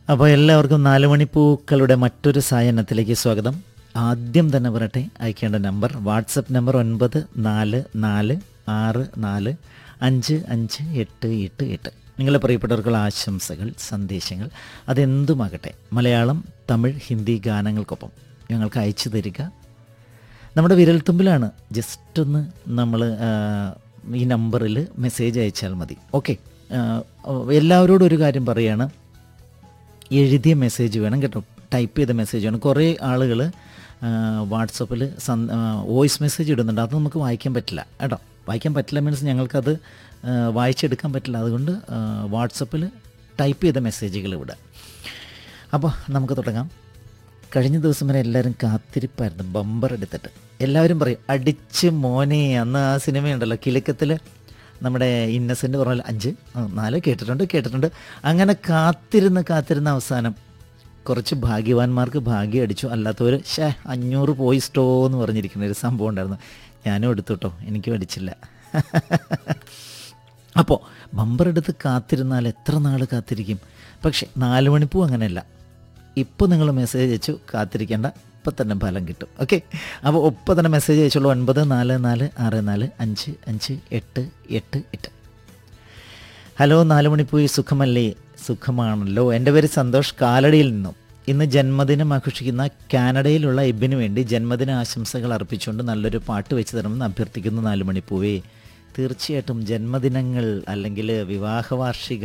അപ്പോൾ എല്ലാവർക്കും നാല് മണിപ്പൂക്കളുടെ മറ്റൊരു സായനത്തിലേക്ക് സ്വാഗതം ആദ്യം തന്നെ പറയട്ടെ അയക്കേണ്ട നമ്പർ വാട്സപ്പ് നമ്പർ ഒൻപത് നാല് നാല് ആറ് നാല് അഞ്ച് അഞ്ച് എട്ട് എട്ട് എട്ട് നിങ്ങളുടെ പ്രിയപ്പെട്ടവർക്കുള്ള ആശംസകൾ സന്ദേശങ്ങൾ അതെന്തുമാകട്ടെ മലയാളം തമിഴ് ഹിന്ദി ഗാനങ്ങൾക്കൊപ്പം ഞങ്ങൾക്ക് അയച്ചു തരിക നമ്മുടെ വിരൽത്തുമ്പിലാണ് ജസ്റ്റ് ഒന്ന് നമ്മൾ ഈ നമ്പറിൽ മെസ്സേജ് അയച്ചാൽ മതി ഓക്കെ എല്ലാവരോടും ഒരു കാര്യം പറയുകയാണ് എഴുതിയ മെസ്സേജ് വേണം കേട്ടോ ടൈപ്പ് ചെയ്ത മെസ്സേജ് വേണം കുറേ ആളുകൾ വാട്സപ്പിൽ വോയിസ് മെസ്സേജ് ഇടുന്നുണ്ട് അത് നമുക്ക് വായിക്കാൻ പറ്റില്ല കേട്ടോ വായിക്കാൻ പറ്റില്ല മീൻസ് ഞങ്ങൾക്കത് ആ, വായിച്ചെടുക്കാൻ പറ്റില്ല അതുകൊണ്ട് വാട്സപ്പിൽ ടൈപ്പ് ചെയ്ത മെസ്സേജുകൾ വിടുക അപ്പോൾ നമുക്ക് തുടങ്ങാം കഴിഞ്ഞ ദിവസം വരെ എല്ലാവരും കാത്തിരിപ്പായിരുന്നു ബമ്പർ എടുത്തിട്ട് എല്ലാവരും പറയും അടിച്ച് മോനെ അന്ന് ആ സിനിമയുണ്ടല്ലോ കിലുക്കത്തിൽ നമ്മുടെ ഇന്നസെൻ്റ് പറഞ്ഞാൽ അഞ്ച് ആ, നാല് കേട്ടിട്ടുണ്ട് കേട്ടിട്ടുണ്ട് അങ്ങനെ കാത്തിരുന്ന് കാത്തിരുന്ന അവസാനം കുറച്ച് ഭാഗ്യവാന്മാർക്ക് ഭാഗ്യം അടിച്ചു അല്ലാത്തവർ ഷേ അഞ്ഞൂറ് പോയി സ്റ്റോ എന്ന് പറഞ്ഞിരിക്കുന്ന ഒരു സംഭവം ഉണ്ടായിരുന്നു ഞാനും എടുത്തു കേട്ടോ എനിക്കും അടിച്ചില്ല അപ്പോൾ ബമ്പർ എടുത്ത് കാത്തിരുന്നാൽ എത്ര നാൾ കാത്തിരിക്കും പക്ഷേ നാല് മണിപ്പൂ അങ്ങനെയല്ല ഇപ്പോൾ നിങ്ങൾ മെസ്സേജ് അയച്ചു കാത്തിരിക്കേണ്ട ഇപ്പം തന്നെ ഫലം കിട്ടും ഓക്കെ അപ്പോൾ ഒപ്പം തന്നെ മെസ്സേജ് അയച്ചോളൂ ഒൻപത് നാല് നാല് ആറ് നാല് അഞ്ച് അഞ്ച് എട്ട് എട്ട് എട്ട് ഹലോ നാല് മണിപ്പൂയി സുഖമല്ലേ സുഖമാണല്ലോ എൻ്റെ പേര് സന്തോഷ് കാലടിയിൽ നിന്നും ഇന്ന് ജന്മദിനം ആഘോഷിക്കുന്ന കാനഡയിലുള്ള എബിന് വേണ്ടി ജന്മദിന ആശംസകൾ അർപ്പിച്ചുകൊണ്ട് നല്ലൊരു പാട്ട് വെച്ച് തരണമെന്ന് അഭ്യർത്ഥിക്കുന്നു നാല് മണിപ്പൂവേ തീർച്ചയായിട്ടും ജന്മദിനങ്ങൾ അല്ലെങ്കിൽ വിവാഹ വാർഷികം